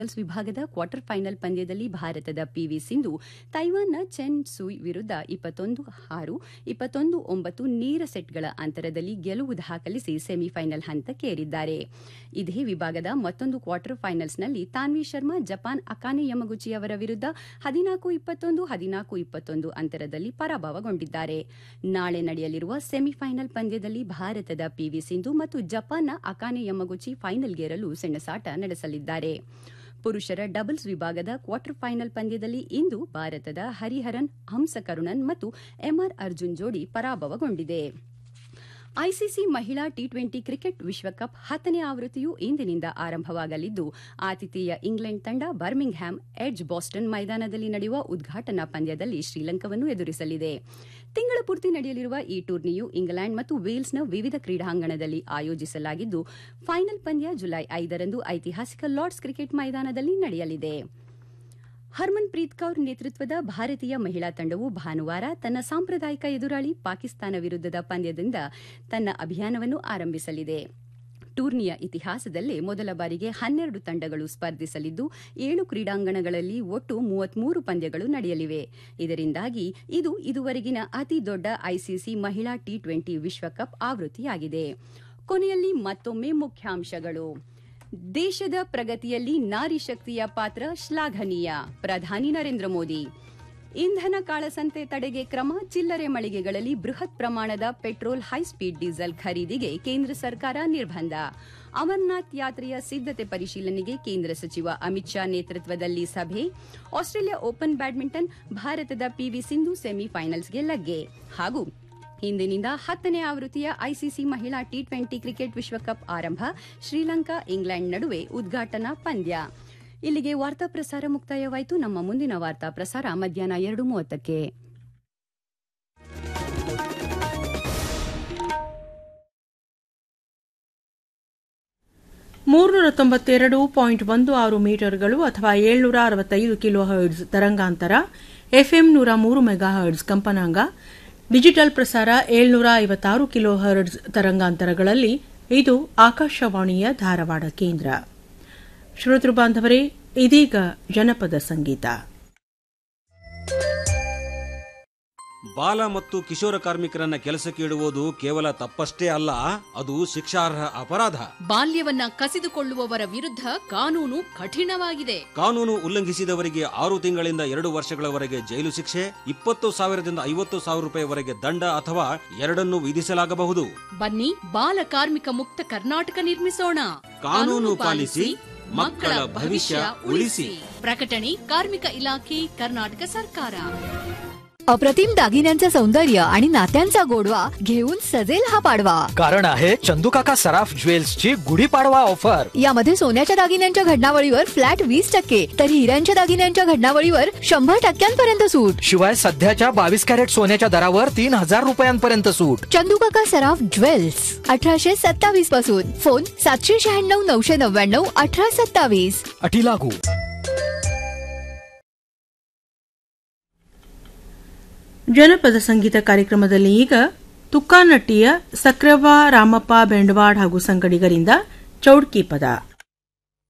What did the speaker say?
doubles ವಿಭಾಗದ quarter final ಪಂದ್ಯದಲ್ಲಿ ಭಾರತದ ಪಿವಿ ಸಿಂಧು ತೈವಾನ್ನ ಚೆನ್ ಸುಯ್ ವಿರುದ್ಧ ಇಪ್ಪತ್ತೊಂದು ಆರು ಇಪ್ಪತ್ತೊಂದು ಒಂಬತ್ತು ನೇರ ಸೆಟ್ಗಳ ಅಂತರದಲ್ಲಿ ಗೆಲುವು ದಾಖಲಿಸಿ ಸೆಮಿಫೈನಲ್ ಹಂತಕ್ಕೇರಿದ್ದಾರೆ ಇದೇ ವಿಭಾಗದ ಮತ್ತೊಂದು ಕ್ವಾರ್ಟರ್ ಫೈನಲ್ಸ್ನಲ್ಲಿ Tanvi Sharma Japan Akane Yamaguchi ಅವರ ವಿರುದ್ಧ ಹದಿನಾಲ್ಕು ಇಪ್ಪತ್ತೊಂದು ಹದಿನಾಲ್ಕು ಇಪ್ಪತ್ತೊಂದು ಅಂತರದಲ್ಲಿ ಪರಾಭವಗೊಂಡಿದ್ದಾರೆ ನಾಳೆ ನಡೆಯಲಿರುವ ಸೆಮಿಫೈನಲ್ ಪಂದ್ಯದಲ್ಲಿ ಭಾರತದ ಪಿವಿ ಸಿಂಧು ಮತ್ತು ಜಪಾನ್ನ ಅಕಾನೆ ಯಮಗುಚಿ ಫೈನಲ್ಗೇರಲು ಸೆಣಸಾಟ ನಡೆಸಲಿದ್ದಾರೆ ಪುರುಷರ ಡಬಲ್ಸ್ ವಿಭಾಗದ ಕ್ವಾರ್ಟರ್ ಫೈನಲ್ ಪಂದ್ಯದಲ್ಲಿ ಇಂದು ಭಾರತದ ಹರಿಹರನ್ ಹಂಸಕರುಣನ್ ಮತ್ತು ಎಂಆರ್ ಅರ್ಜುನ್ ಜೋಡಿ ಪರಾಭವಗೊಂಡಿದೆ ಐಸಿಸಿ ಮಹಿಳಾ ಟಿ ಟ್ವೆಂಟಿ ಕ್ರಿಕೆಟ್ ವಿಶ್ವಕಪ್ ಹತ್ತನೇ ಆವೃತ್ತಿಯು ಇಂದಿನಿಂದ ಆರಂಭವಾಗಲಿದ್ದು ಆತಿಥೇಯ ಇಂಗ್ಲೆಂಡ್ ತಂಡ ಬರ್ಮಿಂಗ್ಹ್ಯಾಮ್ ಎಡ್ಜ್ ಬಾಸ್ಟನ್ ಮೈದಾನದಲ್ಲಿ ನಡೆಯುವ ಉದ್ಘಾಟನಾ ಪಂದ್ಯದಲ್ಲಿ ಶ್ರೀಲಂಕಾವನ್ನು ಎದುರಿಸಲಿದೆ ತಿಂಗಳ ಪೂರ್ತಿ ನಡೆಯಲಿರುವ ಈ ಟೂರ್ನಿಯು ಇಂಗ್ಲೆಂಡ್ ಮತ್ತು ವೇಲ್ಸ್ನ ವಿವಿಧ ಕ್ರೀಡಾಂಗಣದಲ್ಲಿ ಆಯೋಜಿಸಲಾಗಿದ್ದು ಫೈನಲ್ ಪಂದ್ಯ ಜುಲೈ ಐದರಂದು ಐತಿಹಾಸಿಕ ಲಾರ್ಡ್ಸ್ ಕ್ರಿಕೆಟ್ ಮೈದಾನದಲ್ಲಿ ನಡೆಯಲಿದೆ ಹರ್ಮನ್ ಪ್ರೀತ್ ಕೌರ್ ನೇತೃತ್ವದ ಭಾರತೀಯ ಮಹಿಳಾ ತಂಡವು ಭಾನುವಾರ ತನ್ನ ಸಾಂಪ್ರದಾಯಿಕ ಎದುರಾಳಿ ಪಾಕಿಸ್ತಾನ ವಿರುದ್ಧದ ಪಂದ್ಯದಿಂದ ತನ್ನ ಅಭಿಯಾನವನ್ನು ಆರಂಭಿಸಲಿದೆ ಟೂರ್ನಿಯ ಇತಿಹಾಸದಲ್ಲೇ ಮೊದಲ ಬಾರಿಗೆ ಹನ್ನೆರಡು ತಂಡಗಳು ಸ್ಪರ್ಧಿಸಲಿದ್ದು ಏಳು ಕ್ರೀಡಾಂಗಣಗಳಲ್ಲಿ ಒಟ್ಟು ಮೂವತ್ಮೂರು ಪಂದ್ಯಗಳು ನಡೆಯಲಿವೆ ಇದರಿಂದಾಗಿ ಇದು ಇದುವರೆಗಿನ ಅತಿ ದೊಡ್ಡ ಐಸಿಸಿ ಮಹಿಳಾ ಟಿ ಟ್ವೆಂಟಿ ವಿಶ್ವಕಪ್ ಆವೃತ್ತಿಯಾಗಿದೆ ಕೊನೆಯಲ್ಲಿ ಮತ್ತೊಮ್ಮೆ ಮುಖ್ಯಾಂಶಗಳು ದೇಶದ ಪ್ರಗತಿಯಲ್ಲಿ ನಾರಿ ಶಕ್ತಿಯ ಪಾತ್ರ ಶ್ಲಾಘನೀಯ ಪ್ರಧಾನಿ ನರೇಂದ್ರ ಮೋದಿ ಇಂಧನ ಕಾಳಸಂತೆ ತಡೆಗೆ ಕ್ರಮ ಚಿಲ್ಲರೆ ಮಳಿಗೆಗಳಲ್ಲಿ ಬೃಹತ್ ಪ್ರಮಾಣದ ಪೆಟ್ರೋಲ್ ಹೈಸ್ಪೀಡ್ ಡೀಸೆಲ್ ಖರೀದಿಗೆ ಕೇಂದ್ರ ಸರ್ಕಾರ ನಿರ್ಬಂಧ ಅಮರನಾಥ್ ಯಾತ್ರೆಯ ಸಿದ್ದತೆ ಪರಿಶೀಲನೆಗೆ ಕೇಂದ್ರ ಸಚಿವ ಅಮಿತ್ ಶಾ ನೇತೃತ್ವದಲ್ಲಿ ಸಭೆ ಆಸ್ಟ್ರೇಲಿಯಾ ಓಪನ್ ಬ್ಯಾಡ್ಮಿಂಟನ್ ಭಾರತದ ಪಿವಿ ಸಿಂಧು ಸೆಮಿಫೈನಲ್ಸ್ಗೆ ಲಗ್ಗೆ ಹಾಗೂ ಇಂದಿನಿಂದ ಹತ್ತನೇ ಆವೃತ್ತಿಯ ಐಸಿಸಿ ಮಹಿಳಾ ಟಿ ಟ್ವೆಂಟಿ ಕ್ರಿಕೆಟ್ ವಿಶ್ವಕಪ್ ಆರಂಭ ಶ್ರೀಲಂಕಾ ಇಂಗ್ಲೆಂಡ್ ನಡುವೆ ಉದ್ಘಾಟನಾ ಪಂದ್ಯ ಇಲ್ಲಿಗೆ ವಾರ್ತಾ ಪ್ರಸಾರ ಮುಕ್ತಾಯವಾಯಿತು ನಮ್ಮ ಮುಂದಿನ ವಾರ್ತಾ ಪ್ರಸಾರ ಮಧ್ಯಾಹ್ನ ಎರಡು ಮೂವತ್ತಕ್ಕೆ ಮೂರ್ನೂರ ತೊಂಬತ್ತೆರಡು ಪಾಯಿಂಟ್ ಒಂದು ಆರು ಮೀಟರ್ಗಳು ಅಥವಾ ಏಳ್ನೂರ ಅರವತ್ತೈದು ಕಿಲೋ ಹರ್ಡ್ಸ್ ತರಂಗಾಂತರ ಎಫ್ಎಂ ನೂರ ಮೂರು ಮೆಗಾ ಹರ್ಡ್ಸ್ ಕಂಪನಾಂಗ ಡಿಜಿಟಲ್ ಪ್ರಸಾರ ಏಳ್ನೂರ ಐವತ್ತಾರು ಕಿಲೋ ಹರ್ಡ್ಸ್ ತರಂಗಾಂತರಗಳಲ್ಲಿ ಇದು ಆಕಾಶವಾಣಿಯ ಧಾರವಾಡ ಕೇಂದ್ರ ಶ್ರೋತೃ ಬಾಂಧವರೇ ಇದೀಗ ಜನಪದ ಸಂಗೀತ ಬಾಲ ಮತ್ತು ಕಿಶೋರ ಕಾರ್ಮಿಕರನ್ನ ಕೆಲಸಕ್ಕೆ ಇಡುವುದು ಕೇವಲ ತಪ್ಪಷ್ಟೇ ಅಲ್ಲ ಅದು ಶಿಕ್ಷಾರ್ಹ ಅಪರಾಧ ಬಾಲ್ಯವನ್ನ ಕಸಿದುಕೊಳ್ಳುವವರ ವಿರುದ್ಧ ಕಾನೂನು ಕಠಿಣವಾಗಿದೆ ಕಾನೂನು ಉಲ್ಲಂಘಿಸಿದವರಿಗೆ ಆರು ತಿಂಗಳಿಂದ ಎರಡು ವರ್ಷಗಳವರೆಗೆ ಜೈಲು ಶಿಕ್ಷೆ ಇಪ್ಪತ್ತು ಸಾವಿರದಿಂದ ಐವತ್ತು ಸಾವಿರ ರೂಪಾಯಿವರೆಗೆ ದಂಡ ಅಥವಾ ಎರಡನ್ನು ವಿಧಿಸಲಾಗಬಹುದು ಬನ್ನಿ ಬಾಲ ಕಾರ್ಮಿಕ ಮುಕ್ತ ಕರ್ನಾಟಕ ನಿರ್ಮಿಸೋಣ ಕಾನೂನು ಪಾಲಿಸಿ ಮಕ್ಕಳ ಭವಿಷ್ಯ ಉಳಿಸಿ ಪ್ರಕಟಣೆ ಕಾರ್ಮಿಕ इलाके कर्नाटक सरकार अप्रतिम दागिन्यांचं सौंदर्य आणि नात्यांचा गोडवा घेऊन सजेल हा पाडवा कारण आहे चंदूकाका सराफ ज्वेल्सची गुढीपाडवा ऑफर यामध्ये सोन्याच्या दागिन्यांच्या घडणावळीवर फ्लॅट वीस टक्के तर हिऱ्यांच्या दागिन्यांच्या घडणावळीवर शंभर टक्क्यांपर्यंत सूट शिवाय सध्याच्या बावीस कॅरेट सोन्याच्या दरावर तीन हजार रुपयांपर्यंत सूट चंदूकाका सराफ ज्वेल्स अठराशे सत्तावीस पासून फोन सातशे शहाण्णव नऊशे नव्याण्णव अठरा सत्तावीस अटी लागू ಜನಪದ ಸಂಗೀತ ಕಾರ್ಯಕ್ರಮದಲ್ಲಿ ಈಗ ತುಕ್ಕಾನಟ್ಟಿಯ ಸಕ್ರವ ರಾಮಪ್ಪ ಬೆಂಡವಾಡ್ ಹಾಗೂ ಸಂಗಡಿಗರಿಂದ ಚೌಡ್ಕಿ ಪದ